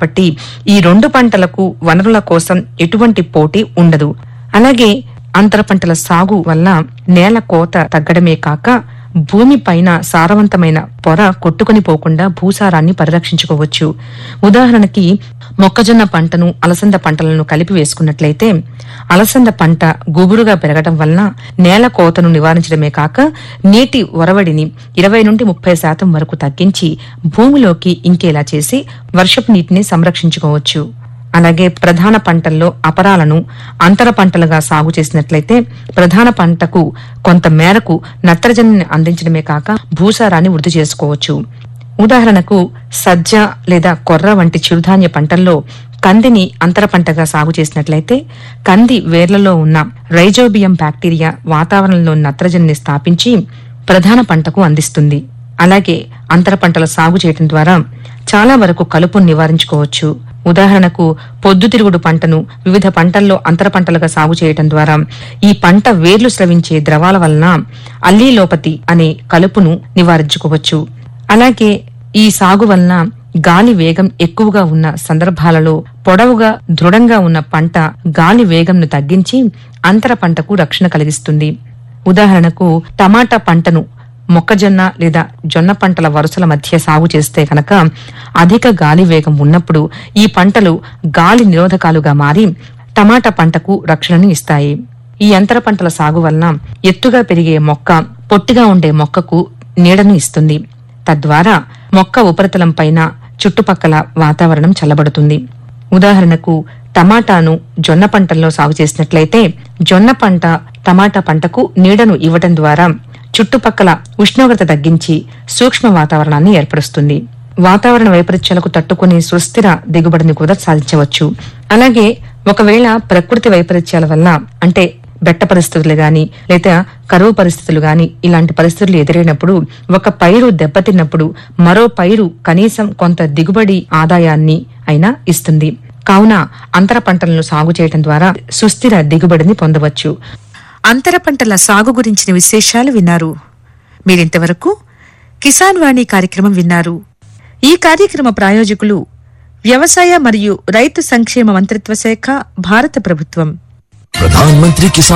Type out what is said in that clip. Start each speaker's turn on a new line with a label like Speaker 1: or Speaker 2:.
Speaker 1: కాబట్టి ఈ రెండు పంటలకు వనరుల కోసం ఎటువంటి పోటీ ఉండదు అలాగే అంతర పంటల సాగు వల్ల నేల కోత తగ్గడమే కాక భూమి పైన సారవంతమైన పొర కొట్టుకుని పోకుండా భూసారాన్ని పరిరక్షించుకోవచ్చు ఉదాహరణకి మొక్కజొన్న పంటను అలసంద పంటలను కలిపి వేసుకున్నట్లయితే అలసంద పంట గుబురుగా పెరగడం వలన నేల కోతను నివారించడమే కాక నీటి ఒరవడిని ఇరవై నుండి ముప్పై శాతం వరకు తగ్గించి భూమిలోకి ఇంకేలా చేసి వర్షపు నీటిని సంరక్షించుకోవచ్చు అలాగే ప్రధాన పంటల్లో అపరాలను అంతర పంటలుగా సాగు చేసినట్లయితే ప్రధాన పంటకు కొంత మేరకు నత్రజనిని అందించడమే కాక భూసారాన్ని వృద్ధి చేసుకోవచ్చు ఉదాహరణకు సజ్జ లేదా కొర్ర వంటి చిరుధాన్య పంటల్లో కందిని అంతర పంటగా సాగు చేసినట్లయితే కంది వేర్లలో ఉన్న రైజోబియం బ్యాక్టీరియా వాతావరణంలో నత్రజనిని స్థాపించి ప్రధాన పంటకు అందిస్తుంది అలాగే అంతర పంటల సాగు చేయడం ద్వారా చాలా వరకు కలుపును నివారించుకోవచ్చు ఉదాహరణకు పొద్దుతిరుగుడు పంటను వివిధ పంటల్లో అంతర పంటలుగా సాగు చేయడం ద్వారా ఈ పంట వేర్లు స్రవించే ద్రవాల వలన అల్లీలోపతి అనే కలుపును నివారించుకోవచ్చు అలాగే ఈ సాగు వలన గాలి వేగం ఎక్కువగా ఉన్న సందర్భాలలో పొడవుగా దృఢంగా ఉన్న పంట గాలి వేగంను తగ్గించి అంతర పంటకు రక్షణ కలిగిస్తుంది ఉదాహరణకు టమాటా పంటను మొక్కజొన్న లేదా జొన్న పంటల వరుసల మధ్య సాగు చేస్తే కనుక అధిక గాలి వేగం ఉన్నప్పుడు ఈ పంటలు గాలి నిరోధకాలుగా మారి టమాటా పంటకు రక్షణను ఇస్తాయి ఈ అంతర పంటల సాగు వలన ఎత్తుగా పెరిగే మొక్క పొట్టిగా ఉండే మొక్కకు నీడను ఇస్తుంది తద్వారా మొక్క ఉపరితలం పైన చుట్టుపక్కల వాతావరణం చల్లబడుతుంది ఉదాహరణకు టమాటాను జొన్న పంటల్లో సాగు చేసినట్లయితే జొన్న పంట టమాటా పంటకు నీడను ఇవ్వడం ద్వారా చుట్టుపక్కల ఉష్ణోగ్రత తగ్గించి సూక్ష్మ వాతావరణాన్ని ఏర్పరుస్తుంది వాతావరణ వైపరీత్యాలకు తట్టుకునే సుస్థిర దిగుబడిని కూడా సాధించవచ్చు అలాగే ఒకవేళ ప్రకృతి వైపరీత్యాల వల్ల అంటే బెట్ట పరిస్థితులు గాని లేదా కరువు పరిస్థితులు గాని ఇలాంటి పరిస్థితులు ఎదురైనప్పుడు ఒక పైరు దెబ్బతిన్నప్పుడు మరో పైరు కనీసం కొంత దిగుబడి ఆదాయాన్ని అయినా ఇస్తుంది కావున అంతర పంటలను సాగు చేయడం ద్వారా సుస్థిర దిగుబడిని పొందవచ్చు
Speaker 2: అంతర పంటల సాగు గురించిన విశేషాలు విన్నారు మీరింతవరకు కిసాన్ వాణి కార్యక్రమం విన్నారు ఈ కార్యక్రమ ప్రాయోజకులు వ్యవసాయ మరియు రైతు సంక్షేమ మంత్రిత్వ శాఖ భారత ప్రభుత్వం
Speaker 3: प्रधानमंत्री किसान